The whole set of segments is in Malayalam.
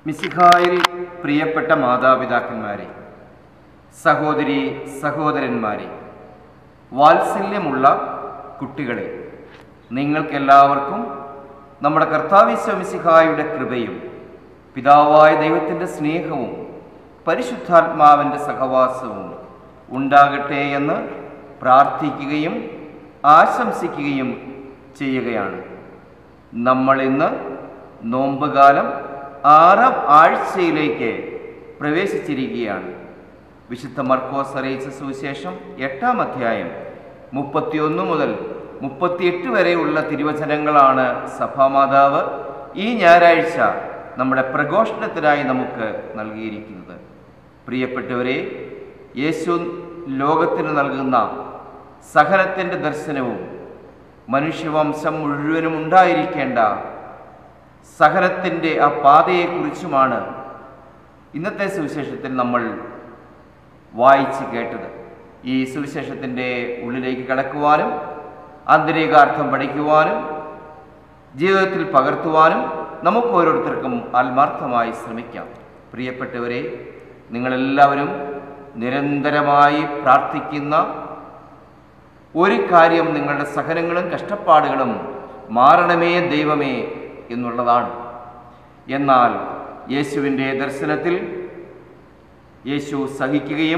മിസിഹായിൽ പ്രിയപ്പെട്ട മാതാപിതാക്കന്മാരെ സഹോദരി സഹോദരന്മാരെ വാത്സല്യമുള്ള കുട്ടികളെ നിങ്ങൾക്കെല്ലാവർക്കും നമ്മുടെ കർത്താവിശ്വ മിസിഹായുടെ കൃപയും പിതാവായ ദൈവത്തിൻ്റെ സ്നേഹവും പരിശുദ്ധാത്മാവിൻ്റെ സഹവാസവും ഉണ്ടാകട്ടെ എന്ന് പ്രാർത്ഥിക്കുകയും ആശംസിക്കുകയും ചെയ്യുകയാണ് നമ്മൾ ഇന്ന് നോമ്പുകാലം ആറാം ആഴ്ചയിലേക്ക് പ്രവേശിച്ചിരിക്കുകയാണ് വിശുദ്ധ മർക്കോസ് അറിയിച്ച സുവിശേഷം എട്ടാം അധ്യായം മുപ്പത്തിയൊന്ന് മുതൽ മുപ്പത്തിയെട്ട് വരെയുള്ള തിരുവചനങ്ങളാണ് സഭാമാതാവ് ഈ ഞായറാഴ്ച നമ്മുടെ പ്രഘോഷണത്തിനായി നമുക്ക് നൽകിയിരിക്കുന്നത് പ്രിയപ്പെട്ടവരെ യേശു ലോകത്തിന് നൽകുന്ന സഹനത്തിൻ്റെ ദർശനവും മനുഷ്യവംശം മുഴുവനും ഉണ്ടായിരിക്കേണ്ട സഹനത്തിൻ്റെ ആ പാതയെക്കുറിച്ചുമാണ് ഇന്നത്തെ സുവിശേഷത്തിൽ നമ്മൾ വായിച്ച് കേട്ടത് ഈ സുവിശേഷത്തിൻ്റെ ഉള്ളിലേക്ക് കടക്കുവാനും ആന്തരികാർത്ഥം പഠിക്കുവാനും ജീവിതത്തിൽ പകർത്തുവാനും നമുക്ക് ഓരോരുത്തർക്കും ആത്മാർത്ഥമായി ശ്രമിക്കാം പ്രിയപ്പെട്ടവരെ നിങ്ങളെല്ലാവരും നിരന്തരമായി പ്രാർത്ഥിക്കുന്ന ഒരു കാര്യം നിങ്ങളുടെ സഹനങ്ങളും കഷ്ടപ്പാടുകളും മാറണമേ ദൈവമേ എന്നുള്ളതാണ് എന്നാൽ യേശുവിൻ്റെ ദർശനത്തിൽ യേശു സഹിക്കുകയും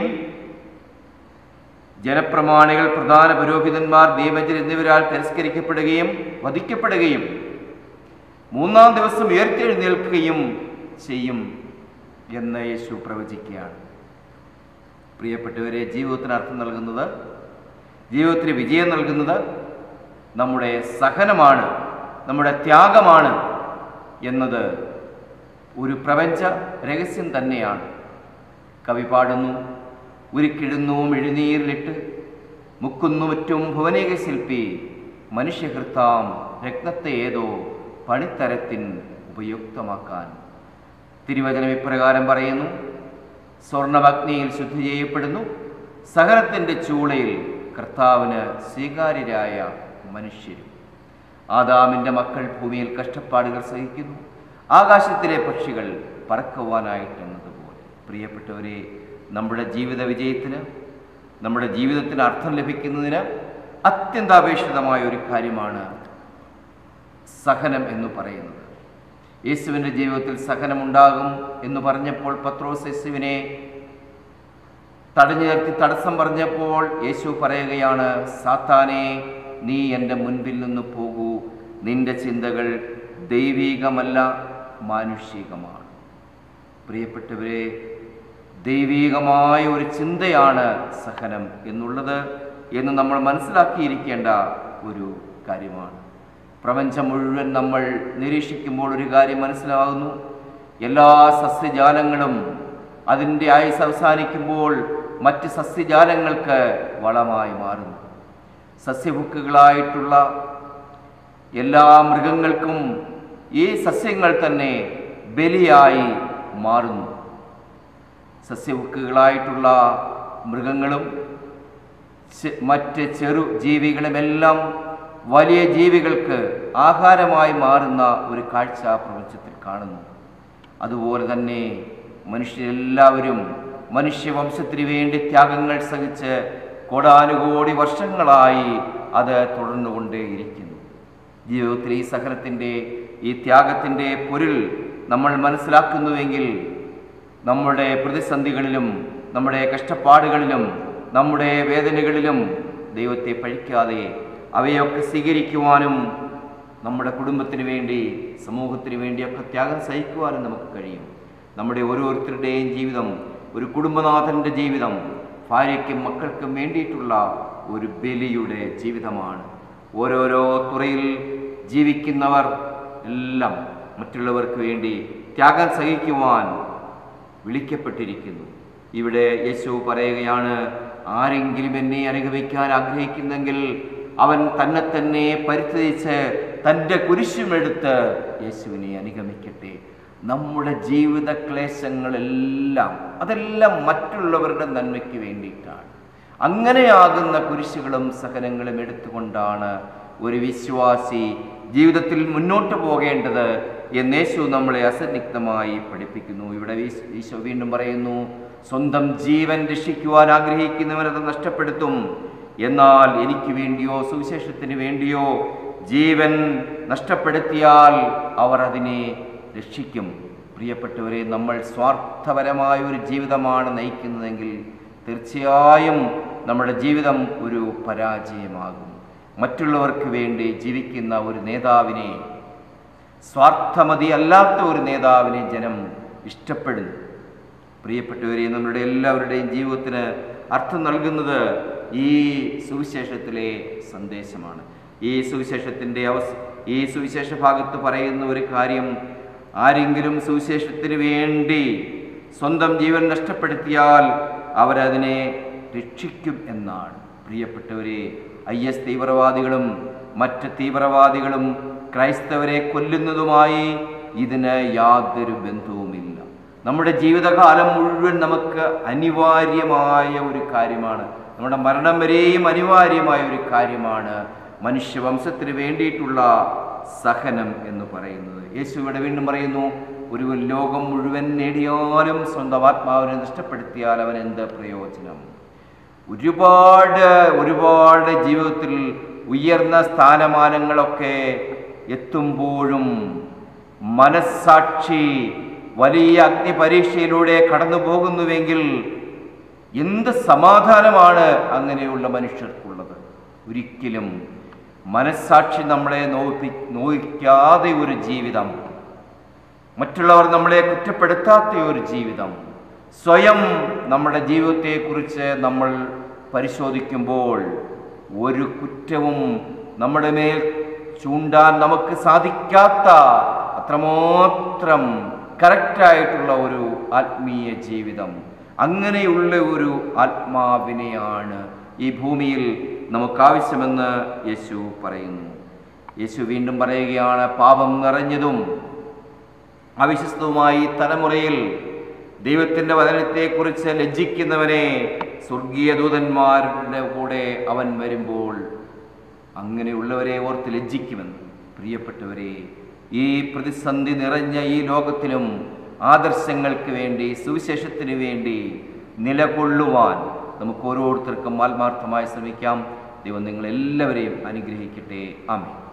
ജനപ്രമാണികൾ പ്രധാന പുരോഹിതന്മാർ നിയമജർ എന്നിവരാൽ തിരസ്കരിക്കപ്പെടുകയും വധിക്കപ്പെടുകയും മൂന്നാം ദിവസം ഉയർത്തെഴുന്നേൽക്കുകയും ചെയ്യും എന്ന് യേശു പ്രവചിക്കുകയാണ് പ്രിയപ്പെട്ടവരെ ജീവിതത്തിന് അർത്ഥം നൽകുന്നത് ജീവിതത്തിന് വിജയം നൽകുന്നത് നമ്മുടെ സഹനമാണ് നമ്മുടെ ത്യാഗമാണ് എന്നത് ഒരു പ്രപഞ്ച രഹസ്യം തന്നെയാണ് കവി പാടുന്നു ഉരുക്കിടുന്നു എഴുനീരിലിട്ട് മുക്കുന്നു മറ്റും ഭുവനേക ശില്പി മനുഷ്യഹൃത്താം രത്നത്തെ ഏതോ പണിത്തരത്തിൻ ഉപയുക്തമാക്കാൻ തിരുവചനം ഇപ്രകാരം പറയുന്നു സ്വർണഭഗ്നിയിൽ ശുദ്ധി ചെയ്യപ്പെടുന്നു സഹനത്തിൻ്റെ ചൂളയിൽ കർത്താവിന് സ്വീകാര്യരായ മനുഷ്യരും ആദാമിൻ്റെ മക്കൾ ഭൂമിയിൽ കഷ്ടപ്പാടുകൾ സഹിക്കുന്നു ആകാശത്തിലെ പക്ഷികൾ പറക്കുവാനായിട്ടെന്നതുപോലെ പ്രിയപ്പെട്ടവരെ നമ്മുടെ ജീവിത വിജയത്തിന് നമ്മുടെ ജീവിതത്തിന് അർത്ഥം ലഭിക്കുന്നതിന് അത്യന്താപേക്ഷിതമായ ഒരു കാര്യമാണ് സഹനം എന്ന് പറയുന്നത് യേശുവിൻ്റെ ജീവിതത്തിൽ സഹനമുണ്ടാകും എന്ന് പറഞ്ഞപ്പോൾ പത്രോസ് യേശുവിനെ തടഞ്ഞു നിർത്തി തടസ്സം പറഞ്ഞപ്പോൾ യേശു പറയുകയാണ് സാത്താനെ നീ എൻ്റെ മുൻപിൽ നിന്ന് പോകൂ നിന്റെ ചിന്തകൾ ദൈവീകമല്ല മാനുഷികമാണ് പ്രിയപ്പെട്ടവരെ ദൈവീകമായ ഒരു ചിന്തയാണ് സഹനം എന്നുള്ളത് എന്ന് നമ്മൾ മനസ്സിലാക്കിയിരിക്കേണ്ട ഒരു കാര്യമാണ് പ്രപഞ്ചം മുഴുവൻ നമ്മൾ നിരീക്ഷിക്കുമ്പോൾ ഒരു കാര്യം മനസ്സിലാകുന്നു എല്ലാ സസ്യജാലങ്ങളും അതിൻ്റെ ആയുസ് അവസാനിക്കുമ്പോൾ മറ്റ് സസ്യജാലങ്ങൾക്ക് വളമായി മാറുന്നു സസ്യഭുക്കുകളായിട്ടുള്ള എല്ലാ മൃഗങ്ങൾക്കും ഈ സസ്യങ്ങൾ തന്നെ ബലിയായി മാറുന്നു സസ്യഭുക്കുകളായിട്ടുള്ള മൃഗങ്ങളും ചെ- മറ്റ് ചെറു ജീവികളുമെല്ലാം വലിയ ജീവികൾക്ക് ആഹാരമായി മാറുന്ന ഒരു കാഴ്ച പ്രപഞ്ചത്തിൽ കാണുന്നു അതുപോലെ തന്നെ മനുഷ്യരെല്ലാവരും മനുഷ്യവംശത്തിന് വേണ്ടി ത്യാഗങ്ങൾ സഹിച്ച് കോടാനുകോടി വർഷങ്ങളായി അത് തുടർന്നുകൊണ്ടേയിരിക്കുന്നു ജീവിതത്തിൽ ഈ സഹനത്തിൻ്റെ ഈ ത്യാഗത്തിൻ്റെ പൊരുൾ നമ്മൾ മനസ്സിലാക്കുന്നുവെങ്കിൽ നമ്മുടെ പ്രതിസന്ധികളിലും നമ്മുടെ കഷ്ടപ്പാടുകളിലും നമ്മുടെ വേദനകളിലും ദൈവത്തെ പഴിക്കാതെ അവയൊക്കെ സ്വീകരിക്കുവാനും നമ്മുടെ കുടുംബത്തിന് വേണ്ടി സമൂഹത്തിന് വേണ്ടിയൊക്കെ ത്യാഗം സഹിക്കുവാനും നമുക്ക് കഴിയും നമ്മുടെ ഓരോരുത്തരുടെയും ജീവിതം ഒരു കുടുംബനാഥൻ്റെ ജീവിതം ഭാര്യയ്ക്കും മക്കൾക്കും വേണ്ടിയിട്ടുള്ള ഒരു ബലിയുടെ ജീവിതമാണ് ഓരോരോ തുറയിൽ ജീവിക്കുന്നവർ എല്ലാം മറ്റുള്ളവർക്ക് വേണ്ടി ത്യാഗം സഹിക്കുവാൻ വിളിക്കപ്പെട്ടിരിക്കുന്നു ഇവിടെ യേശു പറയുകയാണ് ആരെങ്കിലും എന്നെ അനുഗമിക്കാൻ ആഗ്രഹിക്കുന്നെങ്കിൽ അവൻ തന്നെ തന്നെ പരിത്യജിച്ച് തൻ്റെ കുരിശുമെടുത്ത് യേശുവിനെ അനുഗമിക്കട്ടെ നമ്മുടെ ജീവിത ക്ലേശങ്ങളെല്ലാം അതെല്ലാം മറ്റുള്ളവരുടെ നന്മയ്ക്ക് വേണ്ടിയിട്ടാണ് അങ്ങനെയാകുന്ന കുരിശുകളും സഹനങ്ങളും എടുത്തുകൊണ്ടാണ് ഒരു വിശ്വാസി ജീവിതത്തിൽ മുന്നോട്ട് പോകേണ്ടത് എന്ന് യേശു നമ്മളെ അസന്നിഗ്ധമായി പഠിപ്പിക്കുന്നു ഇവിടെ ഈശ്- ഈശോ വീണ്ടും പറയുന്നു സ്വന്തം ജീവൻ രക്ഷിക്കുവാൻ ആഗ്രഹിക്കുന്നവനത് നഷ്ടപ്പെടുത്തും എന്നാൽ എനിക്ക് വേണ്ടിയോ സുവിശേഷത്തിന് വേണ്ടിയോ ജീവൻ നഷ്ടപ്പെടുത്തിയാൽ അവർ അതിനെ രക്ഷിക്കും പ്രിയപ്പെട്ടവരെ നമ്മൾ സ്വാർത്ഥപരമായ ഒരു ജീവിതമാണ് നയിക്കുന്നതെങ്കിൽ തീർച്ചയായും നമ്മുടെ ജീവിതം ഒരു പരാജയമാകും മറ്റുള്ളവർക്ക് വേണ്ടി ജീവിക്കുന്ന ഒരു നേതാവിനെ സ്വാർത്ഥമതി അല്ലാത്ത ഒരു നേതാവിനെ ജനം ഇഷ്ടപ്പെടുന്നു പ്രിയപ്പെട്ടവരെ നമ്മുടെ എല്ലാവരുടെയും ജീവിതത്തിന് അർത്ഥം നൽകുന്നത് ഈ സുവിശേഷത്തിലെ സന്ദേശമാണ് ഈ സുവിശേഷത്തിൻ്റെ അവസ് ഈ സുവിശേഷ ഭാഗത്ത് പറയുന്ന ഒരു കാര്യം ആരെങ്കിലും സുവിശേഷത്തിന് വേണ്ടി സ്വന്തം ജീവൻ നഷ്ടപ്പെടുത്തിയാൽ അവരതിനെ രക്ഷിക്കും എന്നാണ് പ്രിയപ്പെട്ടവരെ ഐ എസ് തീവ്രവാദികളും മറ്റ് തീവ്രവാദികളും ക്രൈസ്തവരെ കൊല്ലുന്നതുമായി ഇതിന് യാതൊരു ബന്ധവുമില്ല നമ്മുടെ ജീവിതകാലം മുഴുവൻ നമുക്ക് അനിവാര്യമായ ഒരു കാര്യമാണ് നമ്മുടെ മരണം വരെയും അനിവാര്യമായ ഒരു കാര്യമാണ് മനുഷ്യവംശത്തിന് വേണ്ടിയിട്ടുള്ള സഹനം എന്ന് പറയുന്നത് യേശു ഇവിടെ വീണ്ടും പറയുന്നു ഒരു ലോകം മുഴുവൻ നേടിയാലും സ്വന്തം ആത്മാവിനെ നഷ്ടപ്പെടുത്തിയാൽ അവൻ എന്ത് പ്രയോജനം ഒരുപാട് ഒരുപാട് ജീവിതത്തിൽ ഉയർന്ന സ്ഥാനമാനങ്ങളൊക്കെ എത്തുമ്പോഴും മനസ്സാക്ഷി വലിയ അഗ്നിപരീക്ഷയിലൂടെ കടന്നു പോകുന്നുവെങ്കിൽ എന്ത് സമാധാനമാണ് അങ്ങനെയുള്ള മനുഷ്യർക്കുള്ളത് ഒരിക്കലും മനസ്സാക്ഷി നമ്മളെ നോപ്പി നോയിക്കാതെ ഒരു ജീവിതം മറ്റുള്ളവർ നമ്മളെ കുറ്റപ്പെടുത്താത്ത ഒരു ജീവിതം സ്വയം നമ്മുടെ ജീവിതത്തെക്കുറിച്ച് നമ്മൾ പരിശോധിക്കുമ്പോൾ ഒരു കുറ്റവും നമ്മുടെ മേൽ ചൂണ്ടാൻ നമുക്ക് സാധിക്കാത്ത അത്രമാത്രം കറക്റ്റായിട്ടുള്ള ഒരു ആത്മീയ ജീവിതം അങ്ങനെയുള്ള ഒരു ആത്മാവിനെയാണ് ഈ ഭൂമിയിൽ നമുക്കാവശ്യമെന്ന് യേശു പറയുന്നു യേശു വീണ്ടും പറയുകയാണ് പാപം നിറഞ്ഞതും അവിശ്വസ്തവുമായി ഈ തലമുറയിൽ ദൈവത്തിൻ്റെ വചനത്തെക്കുറിച്ച് ലജ്ജിക്കുന്നവനെ സ്വർഗീയ ദൂതന്മാരുടെ കൂടെ അവൻ വരുമ്പോൾ അങ്ങനെയുള്ളവരെ ഓർത്ത് ലജ്ജിക്കുമെന്ന് പ്രിയപ്പെട്ടവരെ ഈ പ്രതിസന്ധി നിറഞ്ഞ ഈ ലോകത്തിലും ആദർശങ്ങൾക്ക് വേണ്ടി സുവിശേഷത്തിന് വേണ്ടി നിലകൊള്ളുവാൻ നമുക്ക് ഓരോരുത്തർക്കും ആത്മാർത്ഥമായി ശ്രമിക്കാം ദൈവം നിങ്ങളെല്ലാവരെയും അനുഗ്രഹിക്കട്ടെ ആമേ